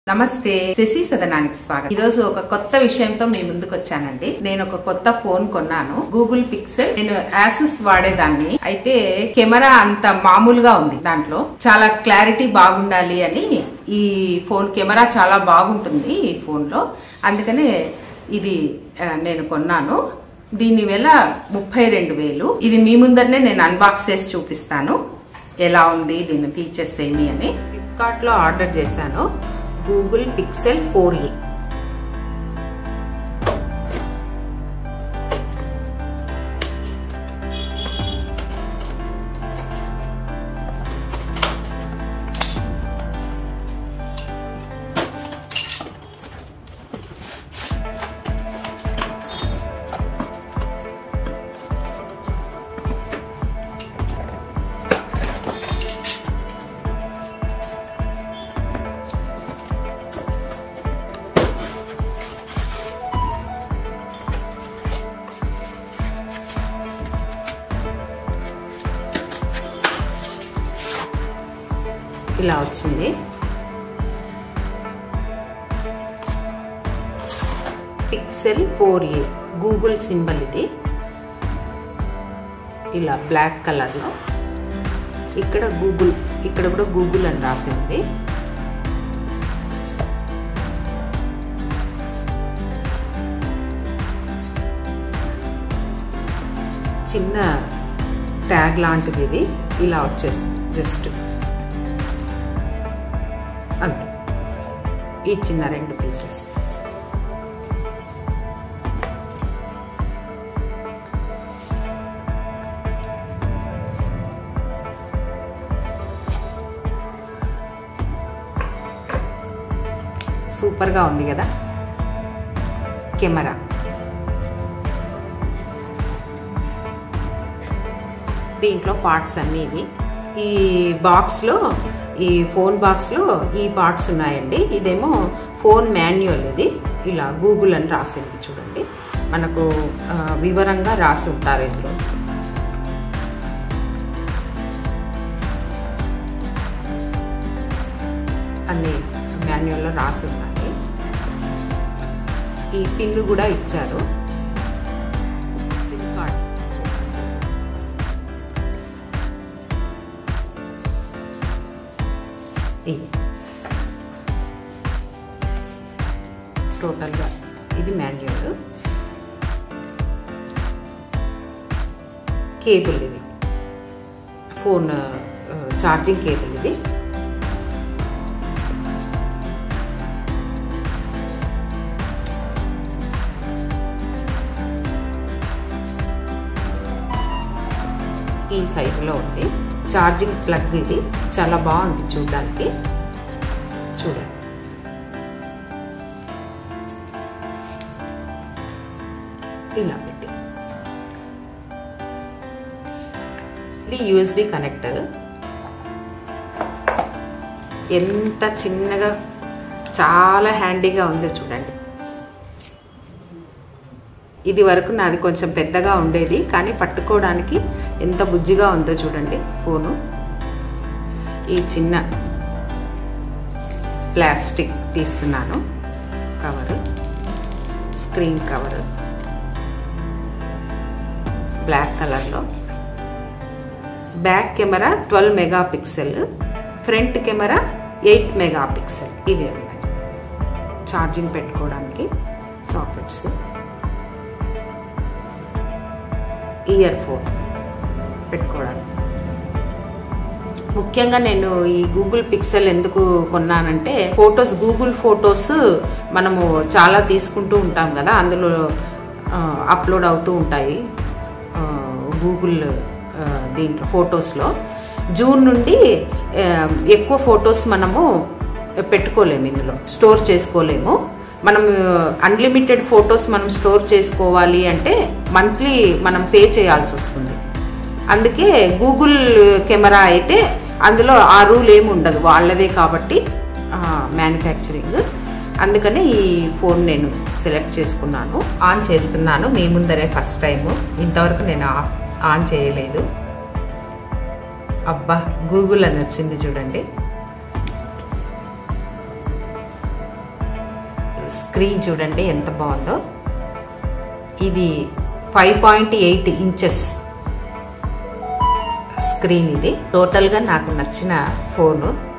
నమస్తే శశి సదనానికి స్వాగతం ఈ రోజు ఒక కొత్త విషయంతో మీ ముందుకు వచ్చానండి నేను ఒక కొత్త ఫోన్ కొన్నాను గూగుల్ పిక్సెల్ నేను యాసూస్ వాడేదాన్ని అయితే కెమెరా అంత మామూలుగా ఉంది దాంట్లో చాలా క్లారిటీ బాగుండాలి అని ఈ ఫోన్ కెమెరా చాలా బాగుంటుంది ఈ ఫోన్ లో అందుకనే ఇది ఆ, నేను కొన్నాను దీని వేల ముప్పై రెండు వేలు ఇది మీ ముందరనే నేను అన్బాక్స్ చేసి చూపిస్తాను ఎలా ఉంది దీని ఫీచర్స్ ఏమి అని ఫ్లిప్కార్ట్ లో ఆర్డర్ చేశాను గూగుల్ పిక్సెల్ ఫోర్ ఏ ఇలా వచ్చింది pixel four A Google symbol ఇది ఇలా బ్లాక్ కలర్లో ఇక్కడ గూగుల్ ఇక్కడ కూడా గూగుల్ అని రాసింది చిన్న ట్యాగ్ లాంటిది ఇది ఇలా వచ్చేస్తుంది జస్ట్ అంతే ఈ చిన్న రెండు పీసెస్ సూపర్గా ఉంది కదా కెమెరా దీంట్లో పార్ట్స్ అన్నీ ఇవి ఈ బాక్స్లో ఈ ఫోన్ బాక్స్లో ఈ పార్ట్స్ ఉన్నాయండి ఇదేమో ఫోన్ మాన్యువల్ ఇది ఇలా గూగుల్ అని రాసింది చూడండి మనకు ఆ, వివరంగా రాసి ఉంటారు ఇందులో అన్ని మాన్యువల్లో రాసి ఉన్నాయి ఈ పిన్ను కూడా ఇచ్చారు సిమ్ కార్డ్ ఇది టోటల్గా ఇది మాన్యువల్ కేబుల్ ఇది ఫోన్ ఛార్జింగ్ కేబుల్ ఇది ఈ సైజులో ఉంది ఛార్జింగ్ ప్లగ్ ఇది చాలా బాగుంది చూడడానికి చూడండి ఇలా పెట్టి ఇది యూఎస్బి కనెక్టర్ ఎంత చిన్నగా చాలా హ్యాండీగా ఉందో చూడండి ఇది వరకు నాది కొంచెం పెద్దగా ఉండేది కానీ పట్టుకోవడానికి ఎంత బుజ్జిగా ఉందో చూడండి ఫోను ఈ చిన్న ప్లాస్టిక్ తీస్తున్నాను కవరు స్క్రీన్ కవర్ బ్లాక్ కలర్లో back camera twelve megapixel front camera eight megapixel ఇవి ఉన్నాయి ఛార్జింగ్ పెట్టుకోవడానికి సాకెట్స్ ఇయర్ ఫోన్ పెట్టుకోవడానికి ముఖ్యంగా నేను ఈ గూగుల్ పిక్సెల్ ఎందుకు కొన్నానంటే ఫొటోస్ గూగుల్ ఫొటోస్ మనము చాలా తీసుకుంటూ ఉంటాం కదా అందులో అప్లోడ్ అవుతూ ఉంటాయి ఆ, గూగుల్ ఆ, దీంట్లో ఫొటోస్లో జూన్ నుండి ఆ, ఎక్కువ ఫొటోస్ మనము పెట్టుకోలేము ఇందులో స్టోర్ చేసుకోలేము మనం అన్లిమిటెడ్ ఫొటోస్ మనం స్టోర్ చేసుకోవాలి అంటే మంత్లీ మనం పే చేయాల్సి వస్తుంది అందుకే గూగుల్ కెమెరా అయితే అందులో ఆ రూల్ ఏమి ఉండదు వాళ్ళదే కాబట్టి మ్యానుఫ్యాక్చరింగ్ అందుకనే ఈ ఫోన్ నేను సెలెక్ట్ చేసుకున్నాను ఆన్ చేస్తున్నాను మీ ముందరే ఫస్ట్ టైం ఇంతవరకు నేను ఆ- ఆన్ చేయలేదు అబ్బా గూగుల్ అని వచ్చింది చూడండి స్క్రీన్ చూడండి ఎంత బాగుందో ఇది five point eight inches screen ఇది టోటల్గా నాకు నచ్చిన ఫోను